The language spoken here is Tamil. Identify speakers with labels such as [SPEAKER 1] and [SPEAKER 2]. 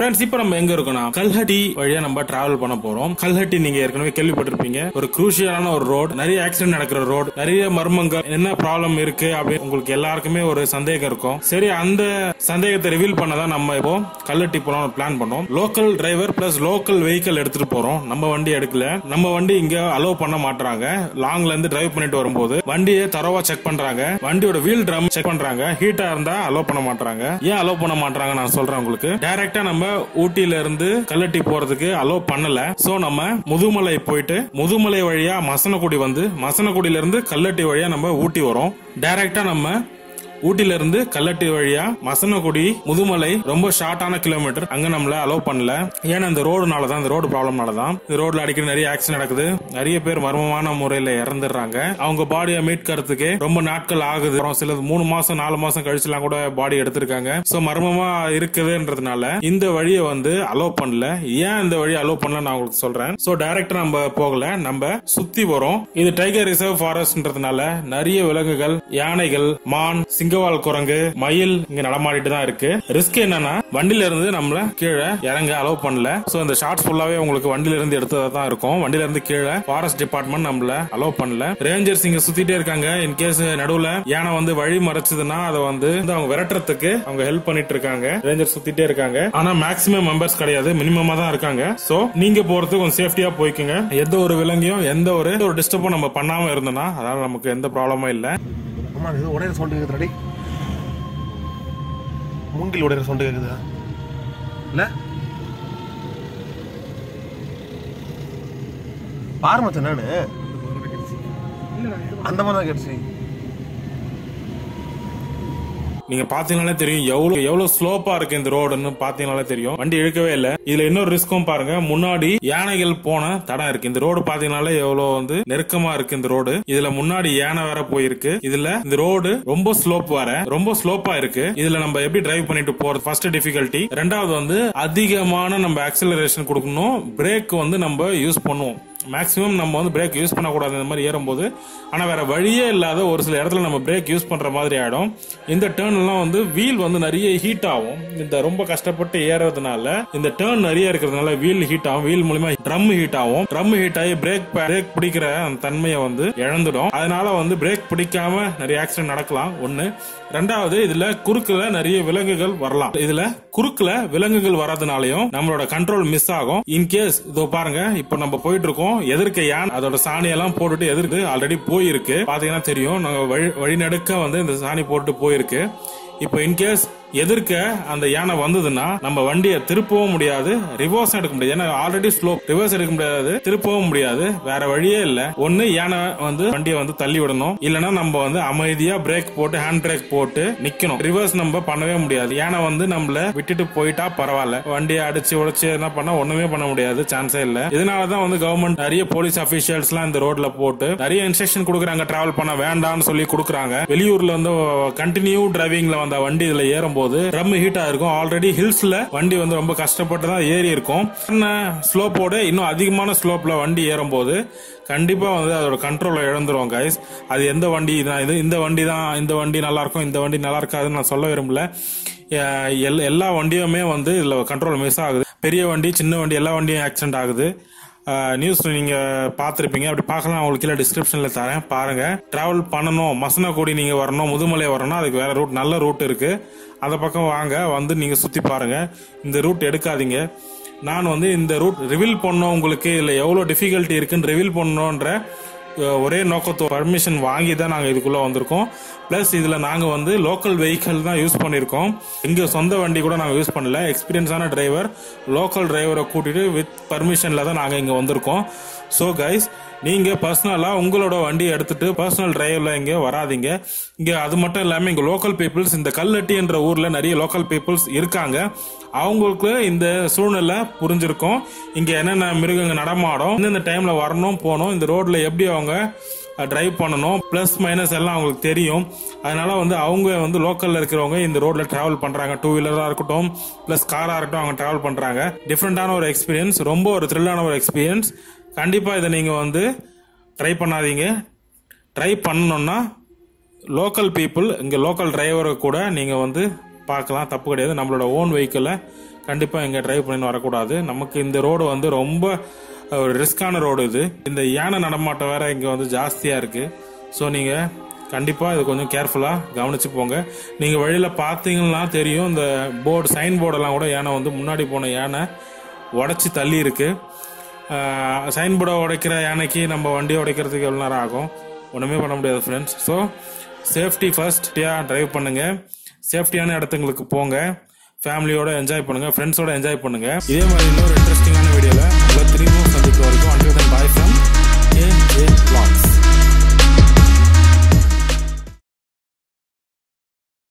[SPEAKER 1] ஃப்ரெண்ட்ஸ் இப்போ நம்ம எங்க இருக்கோம்னா கல்ஹட்டி வழியா நம்ம டிராவல் பண்ண போறோம் கல்ஹட்டி நீங்க ஏற்கனவே கேள்விப்பட்டிருப்பீங்க ஒரு குரூஷியலான ஒரு ரோட் நிறைய ஆக்சிடென்ட் நடக்கிற ரோட் நிறைய மர்மங்கள் என்ன ப்ராப்ளம் இருக்கு அப்படின்னு உங்களுக்கு எல்லாருக்குமே ஒரு சந்தேகம் இருக்கும் சரி அந்த சந்தேகத்தை ரிவீல் பண்ணதான் நம்ம இப்போ கல்ஹட்டி போலாம் பிளான் பண்ணோம் local driver plus local vehicle எடுத்துட்டு போறோம் நம்ம வண்டி எடுக்கல நம்ம வண்டி இங்க அலோவ் பண்ண மாட்டாங்க லாங்ல இருந்து டிரைவ் பண்ணிட்டு வரும்போது வண்டியை தரவா செக் பண்றாங்க வண்டியோட வீல் ட்ரம் செக் பண்றாங்க ஹீட்டா இருந்தா அலோவ் பண்ண மாட்டாங்க ஏன் அலோவ் பண்ண மாட்டாங்க நான் சொல்றேன் உங்களுக்கு டைரக்டா நம்ம ஊட்டியில இருந்து கல்லட்டி போறதுக்கு அலோவ் பண்ணல சோ நம்ம முதுமலை போயிட்டு முதுமலை வழியா மசனக்குடி வந்து மசனக்குடியில இருந்து கல்லட்டி வழியா நம்ம ஊட்டி வரோம் டைரக்டா நம்ம ஊட்டில இருந்து கல்லட்டி வழியா மசனகுடி முதுமலை ரொம்ப ஷார்ட்டான கிலோமீட்டர் அங்க நம்மள அலோவ் பண்ணல ஏன்னா இந்த ரோடுனால தான் இந்த ரோடு ப்ராப்ளம்னால தான் இந்த ரோட்ல அடிக்கடி நிறைய ஆக்சிடென்ட் நடக்குது நிறைய பேர் மர்மமான முறையில இறந்துடுறாங்க அவங்க பாடியை மீட்கிறதுக்கு ரொம்ப நாட்கள் ஆகுது அப்புறம் சிலது மூணு மாசம் நாலு மாசம் கழிச்சுலாம் கூட பாடி எடுத்திருக்காங்க சோ மர்மமா இருக்குதுன்றதுனால இந்த வழியை வந்து அலோவ் பண்ணல ஏன் இந்த வழியை அலோவ் பண்ணல நான் உங்களுக்கு சொல்றேன் சோ டைரக்டா நம்ம போகல நம்ம சுத்தி வரோம் இது டைகர் ரிசர்வ் ஃபாரஸ்ட்ன்றதுனால நிறைய விலங்குகள் யானைகள் மான் சிங்கவால் குரங்கு மயில் இங்க நடமாடிட்டு தான் இருக்கு ரிஸ்க் என்னன்னா வண்டியில இருந்து நம்மள கீழே இறங்க அலோவ் பண்ணல சோ இந்த ஷார்ட்ஸ் ஃபுல்லாவே உங்களுக்கு வண்டியில இருந்து எடுத்ததா தான் இருக்கும் வண்டியில இருந்து கீழே ஃபாரஸ்ட் டிபார்ட்மெண்ட் நம்மள அலோவ் பண்ணல ரேஞ்சர்ஸ் இங்க சுத்திட்டே இருக்காங்க இன் கேஸ் நடுவுல யானை வந்து வழி மறைச்சதுன்னா அதை வந்து அவங்க விரட்டுறதுக்கு அவங்க ஹெல்ப் பண்ணிட்டு இருக்காங்க ரேஞ்சர் சுத்திட்டே இருக்காங்க ஆனா மேக்ஸிமம் மெம்பர்ஸ் கிடையாது மினிமமா தான் இருக்காங்க சோ நீங்க போறது கொஞ்சம் சேஃப்டியா போய்க்குங்க எந்த ஒரு விலங்கையும் எந்த ஒரு எந்த ஒரு டிஸ்டர்பும் நம்ம பண்ணாம இருந்தோம்னா அதனால நமக்கு எந்த ப்ராப்ளமும் இல்ல
[SPEAKER 2] அம்மா இது உடையிற சவுண்டு கேக்குது ரெடி மூங்கில் உடையிற சவுண்டு கேக்குதா இல்ல பாரு மச்சான் நானு அந்த மாதிரி தான் கேட்டுச்சு
[SPEAKER 1] நீங்க பாத்தீங்கனாலே தெரியும் எவ்வளவு எவ்வளவு ஸ்லோப்பா இருக்கு இந்த ரோடுன்னு பாத்தீங்கனாலே தெரியும் வண்டி இழுக்கவே இல்ல இதுல இன்னொரு ரிஸ்க்கும் பாருங்க முன்னாடி யானைகள் போன தடம் இருக்கு இந்த ரோடு பாத்தீங்கனாலே எவ்வளவு வந்து நெருக்கமா இருக்கு இந்த ரோடு இதுல முன்னாடி யானை வேற போயிருக்கு இதுல இந்த ரோடு ரொம்ப ஸ்லோப் வேற ரொம்ப ஸ்லோப்பா இருக்கு இதுல நம்ம எப்படி டிரைவ் பண்ணிட்டு போறது ஃபர்ஸ்ட் டிஃபிகல்ட்டி ரெண்டாவது வந்து அதிகமான நம்ம ஆக்சலரேஷன் கொடுக்கணும் பிரேக் வந்து நம்ம யூஸ் பண்ணுவோம் மேக்ஸிமம் நம்ம வந்து பிரேக் யூஸ் பண்ணக்கூடாது இந்த மாதிரி ஏறும்போது ஆனால் வேற வழியே இல்லாத ஒரு சில இடத்துல நம்ம பிரேக் யூஸ் பண்ற மாதிரி ஆயிடும் இந்த டேர்ன் எல்லாம் வந்து வீல் வந்து நிறைய ஹீட் ஆகும் இந்த ரொம்ப கஷ்டப்பட்டு ஏறதுனால இந்த டேர்ன் நிறைய இருக்கிறதுனால வீல் ஹீட் ஆகும் வீல் மூலியமா ட்ரம் ஹீட் ஆகும் ட்ரம் ஹீட் ஆகி பிரேக் பிரேக் பிடிக்கிற அந்த தன்மையை வந்து இழந்துடும் அதனால வந்து பிரேக் பிடிக்காம நிறைய ஆக்சிடென்ட் நடக்கலாம் ஒண்ணு ரெண்டாவது இதுல குறுக்குல நிறைய விலங்குகள் வரலாம் இதுல குறுக்குல விலங்குகள் வர்றதுனாலயும் நம்மளோட கண்ட்ரோல் மிஸ் ஆகும் இன்கேஸ் இதோ பாருங்க இப்போ நம்ம போயிட்டு இருக்கோம் எதிர்க்க யான் அதோட சாணியெல்லாம் போட்டுட்டு எதிர்க்கு ஆல்ரெடி போயிருக்கு பாத்தீங்கன்னா தெரியும் நாங்க வழி வழிநடுக்க வந்து இந்த சாணி போட்டு போயிருக்கு இப்போ இன்கேஸ் எதிர்க்க அந்த யானை வந்ததுன்னா நம்ம வண்டியை திருப்பவும் முடியாது ரிவர்ஸ் எடுக்க முடியாது ஏன்னா ஆல்ரெடி ஸ்லோ ரிவர்ஸ் எடுக்க முடியாது திருப்பவும் முடியாது வேற வழியே இல்ல ஒண்ணு யானை வந்து வண்டியை வந்து தள்ளி விடணும் இல்லனா நம்ம வந்து அமைதியா பிரேக் போட்டு ஹேண்ட் பிரேக் போட்டு நிக்கணும் ரிவர்ஸ் நம்ம பண்ணவே முடியாது யானை வந்து நம்மள விட்டுட்டு போயிட்டா பரவாயில்ல வண்டியை அடிச்சு உடைச்சு என்ன பண்ணா ஒண்ணுமே பண்ண முடியாது சான்ஸே இல்ல இதனாலதான் வந்து கவர்மெண்ட் நிறைய போலீஸ் அபிஷியல்ஸ் எல்லாம் இந்த ரோட்ல போட்டு நிறைய இன்ஸ்ட்ரக்ஷன் கொடுக்குறாங்க டிராவல் பண்ண வேண்டாம்னு சொல்லி கொடுக்குறாங்க வெளியூர்ல வந்து கண்டினியூ டிரைவிங்ல வந்த வண்டி இதுல ஏறும்போது ட்ரம் ஹீட்டா இருக்கும் ஆல்ரெடி ஹில்ஸ்ல வண்டி வந்து ரொம்ப கஷ்டப்பட்டு தான் ஏறி இருக்கும் ஸ்லோப்போட இன்னும் அதிகமான ஸ்லோப்ல வண்டி ஏறும்போது கண்டிப்பா வந்து அதோட கண்ட்ரோல இழந்துரும் கைஸ் அது எந்த வண்டி தான் இது இந்த வண்டி தான் இந்த வண்டி நல்லா இருக்கும் இந்த வண்டி நல்லா இருக்காதுன்னு நான் சொல்ல விரும்பல அஹ் எல்- எல்லா வண்டியுமே வந்து இதுல கண்ட்ரோல் மிஸ் ஆகுது பெரிய வண்டி சின்ன வண்டி எல்லா வண்டியும் ஆக்சிடென்ட் ஆகுது நியூஸ் நீங்க பார்த்துருப்பீங்க அப்படி பார்க்கலாம் உங்களுக்கு கீழே டிஸ்கிரிப்ஷன்ல தரேன் பாருங்க டிராவல் பண்ணணும் மசனக்குடி நீங்க வரணும் முதுமலை வரணும் அதுக்கு வேற ரூட் நல்ல ரூட் இருக்கு அந்த பக்கம் வாங்க வந்து நீங்க சுத்தி பாருங்க இந்த ரூட் எடுக்காதீங்க நான் வந்து இந்த ரூட் ரிவீல் பண்ணோம் உங்களுக்கு இதுல எவ்வளவு டிஃபிகல்ட்டி இருக்குன்னு ரிவீல் பண்ணோன்ற அஹ், ஒரே நோக்கத்தோ பர்மிஷன் வாங்கி தான் நாங்கள் இதுக்குள்ள வந்திருக்கோம் ப்ளஸ் இதுல நாங்க வந்து லோக்கல் வெஹிக்கிள் தான் யூஸ் பண்ணியிருக்கோம் எங்க சொந்த வண்டி கூட நாங்கள் யூஸ் பண்ணல எக்ஸ்பீரியன்ஸான டிரைவர் லோக்கல் டிரைவரை கூட்டிட்டு வித் பர்மிஷன்ல தான் நாங்கள் இங்க வந்திருக்கோம் ஸோ கைஸ் நீங்க பர்சனலா உங்களோட வண்டியை எடுத்துட்டு பர்சனல் டிரைவ்ல இங்க வராதீங்க இங்க அது மட்டும் இல்லாம இங்க லோக்கல் பீப்புள்ஸ் இந்த கல்லட்டி என்ற ஊர்ல நிறைய லோக்கல் பீப்புள்ஸ் இருக்காங்க அவங்களுக்கு இந்த சூழ்நிலை புரிஞ்சிருக்கும் இங்க என்னென்ன மிருகங்க நடமாடும் இந்த டைம்ல வரணும் போகணும் இந்த ரோட்ல எப்படி அவங்க டிரைவ் பண்ணணும் ப்ளஸ் மைனஸ் எல்லாம் அவங்களுக்கு தெரியும் அதனால வந்து அவங்க வந்து லோக்கல்ல இருக்கிறவங்க இந்த ரோட்ல டிராவல் பண்றாங்க டூ வீலரா இருக்கட்டும் ப்ளஸ் காரா இருக்கட்டும் அவங்க டிராவல் பண்றாங்க டிஃப்ரெண்டான ஒரு எக்ஸ்பீரியன்ஸ் ரொம்ப ஒரு த்ரில்லான ஒரு எக்ஸ்பீரியன்ஸ் கண்டிப்பா இதை நீங்க வந்து ட்ரை பண்ணாதீங்க ட்ரை பண்ணணும்னா லோக்கல் பீப்புள் இங்கே லோக்கல் டிரைவரை கூட நீங்கள் வந்து பார்க்கலாம் தப்பு கிடையாது நம்மளோட ஓன் வெஹிக்கிளை கண்டிப்பாக இங்கே டிரைவ் பண்ணி வரக்கூடாது நமக்கு இந்த ரோடு வந்து ரொம்ப ஒரு ரிஸ்கான ரோடு இது இந்த யானை நடமாட்டம் வேற இங்கே வந்து ஜாஸ்தியாக இருக்குது ஸோ நீங்கள் கண்டிப்பாக இது கொஞ்சம் கேர்ஃபுல்லாக கவனிச்சு போங்க நீங்கள் வழியில் பார்த்தீங்கன்னா தெரியும் இந்த போர்டு சைன் போர்டெல்லாம் கூட யானை வந்து முன்னாடி போன யானை உடச்சி தள்ளி இருக்கு சைன் போர்டை உடைக்கிற யானைக்கு நம்ம வண்டியை உடைக்கிறதுக்கு எவ்வளோ நேரம் ஆகும் ஒன்றுமே பண்ண முடியாது ஃப்ரெண்ட்ஸ் ஸோ சேஃப்டி ஃபர்ஸ்டியாக டிரைவ் பண்ணுங்க சேஃப்டியான இடத்துங்களுக்கு போங்க ஃபேமிலியோட என்ஜாய் பண்ணுங்க ஃப்ரெண்ட்ஸோட என்ஜாய் பண்ணுங்க இதே மாதிரி இன்னொரு இன்ட்ரெஸ்டிங்கான வீடியோவில் உங்களை திரும்பியும் சந்திக்க வரைக்கும் until bye from A A blocks